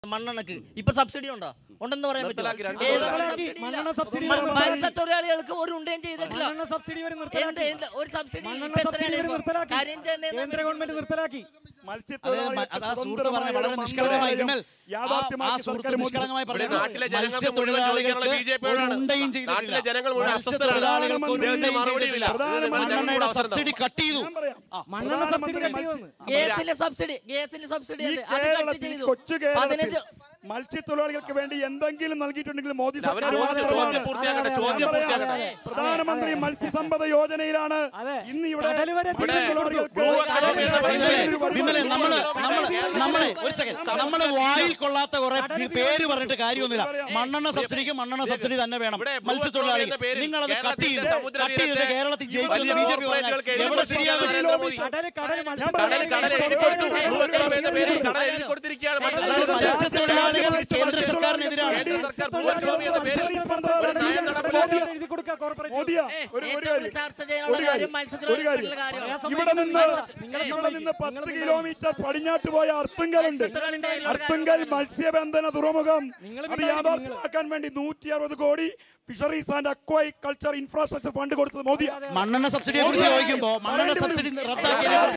മണ്ണെണ്ണക്ക് ഇപ്പൊ സബ്സിഡി ഉണ്ടോ ഉണ്ടെന്ന് പറയാൻ പറ്റുമോ നിർത്തലാക്കി രണ്ട് ഏതൊക്കെ നിർത്തലാക്കി. സബ്സിഡി ഇല്ല. മണ്ണെണ്ണ സബ്സിഡി മ- നിർത്തലാക്കി. മത്സ്യത്തൊഴിലാളികൾക്ക് ഒരു ഉണ്ടയും ചെയ്തിട്ടില്ല മണ്ണെണ്ണ സബ്സിഡി വരെ എന്ത് നിർത്തലാക്കി എന്ത് ഒരു സബ്സിഡി ഇല്ല. മണ്ണെണ്ണ ഇപ്പൊ സബ്സിഡി എത്രയാണ് വരെ ഇപ്പൊ? നിർത്തലാക്കി കരിഞ്ചന്തയിൽ നിന്ന് കേന്ദ്ര ഗവൺമെന്റ് നിർത്തലാക്കി മത്സ്യത്തൊഴിലാളികൾക്ക് അത് ആ സുഹൃത്ത് സ്വതന്ത്രമായ പറഞ്ഞ വളരെ ഒരു നിഷ്കളങ്കമായി മന്ത്രാലയം വിമൽ ആ- ആ യാഥാർത്ഥ്യമാക്കി സുഹൃത്ത് സർക്കാർ മോദി നിഷ്കളങ്കമായി ഇവിടെ പറഞ്ഞു നാട്ടിലെ ജനങ്ങൾക്ക് മുഴുവൻ ചോദിക്കാനുള്ള ബി ജെ പിയോടാണ് ഉണ്ടയും നാട്ടിലെ ചെയ്തിട്ടില്ല ജനങ്ങൾ മുഴുവൻ അസ്വസ്ഥരാണ് മത്സ്യത്തൊഴിലാളികൾക്ക് ഒരു ഇദ്ദേഹത്തിന് ഉണ്ടയും മറുപടിയില്ല ചെയ്തിട്ടില്ല. പ്രധാനമന്ത്രി മണ്ണെണ്ണയുടെ അവസരം സബ്സിഡി കട്ട് ചെയ്തു ഞാൻ പറയാം. മണ്ണെണ്ണ സബ്സിഡി പ്രധാനമന്ത്രി കട്ട് ചെയ്തു മത്സ്യ- ഗ്യാസിലെ സബ്സിഡി ഗ്യാസിലെ സബ്സിഡി ഈ ഉണ്ട്. അത് കട്ട് കേരളത്തിൽ ചെയ്തു കൊച്ചു കേരളത്തിൽ പതിനഞ്ച് മത്സ്യത്തൊഴിലാളികൾക്ക് വേണ്ടി എന്തെങ്കിലും നൽകിയിട്ടുണ്ടെങ്കിൽ മോദി അവർ സർക്കാർ ചോദിച്ച മാത്രമാണ്. ചോദ്യം പൂർത്തിയാക്കട്ടെ അതെ, അതെ, ചോദ്യം ഞാൻ പറയാം. പൂർത്തിയാക്കട്ടെ പ്രധാനമന്ത്രി മത്സ്യസമ്പദ യോജനയിലാണ് അതെ. ഇന്ന് ഇവിടെ കടല് വരെ ഇവിടെ മത്സ്യത്തൊഴിലാളികൾക്ക് ബ്ലൂ എക്കണോമി എന്ന് പറയുന്നത് വിമലെ നമ്മള് നമ്മള് നമ്മളെ ഒരു സെക്കൻഡ് നമ്മള് വായിൽ കൊള്ളാത്ത കുറെ പേര് പറഞ്ഞിട്ട് കാര്യമൊന്നുമില്ല മണ്ണെണ്ണ സബ്സിഡിക്ക് മണ്ണെണ്ണ സബ്സിഡി തന്നെ വേണം ഇവിടെ ബ്ലൂ മത്സ്യത്തൊഴിലാളി എക്കണോമി എന്ന പേരിൽ നിങ്ങൾ അത് കട്ട് ചെയ്ത് കേരളത്തിന്റെ സമുദ്ര കട്ട് ചെയ്തിട്ട് തീരത്തെ കേരളത്തിൽ വലിയ ജയിക്കുന്ന ബി ജെ പി കോർപ്പറേറ്റുകൾക്ക് എവിടെ എഴുതി ശരിയാകും നരേന്ദ്രമോദി കടല് കടല് കടൽ കടൽ എഴുതി കൊടുത്തു ബ്ലൂ എക്കണോമി എന്ന പേരിൽ കടൽ എഴുതി കൊടുത്തിരിക്കുകയാണ് അതായത് മത്സ്യത്തൊഴിലാളികൾ കേന്ദ്ര സർക്കാരിനെതിരാണ് കേന്ദ്ര സർക്കാർ ബ്ലൂ എക്കണോമി എന്ന പേരിൽ ഒരു നയം നടപ്പിലാക്കി എഴുതി കൊടുക്കുക കോർപ്പറേറ്റ് മോദിയ ഏ, ഒരു ഒരു ഏറ്റവും കാര്യം കൂടുതൽ ചർച്ച ചെയ്യാനുള്ള ഒരു കാര്യം കാര്യം ഒരു മത്സ്യത്തൊഴിലാളികളുടെ കാര്യം കാര്യമാണ് ഇവിടെ നിന്ന് നിങ്ങളെ ഇവിടെ നിന്ന് പത്ത് കിലോമീറ്റർ പടിഞ്ഞാട്ട് പോയ അർത്തുങ്കലുണ്ട് മത്സ്യത്തൊഴിലാളികളുടെ അർത്തുങ്കൽ മത്സ്യബന്ധന തുറമുഖം നിങ്ങൾ അത് വിടാൻ യാഥാർത്ഥ്യമാക്കാൻ വേണ്ടി നൂറ്റി അറുപത് കോടി fisheries and aquaculture infrastructure fund കൊടുത്തത് മോദിയ മണ്ണെണ്ണ സബ്സിഡിയെ കുറിച്ച് ചോദിക്കുമ്പോ മണ്ണെണ്ണ സബ്സിഡി റദ്ദാക്കിയതിനെ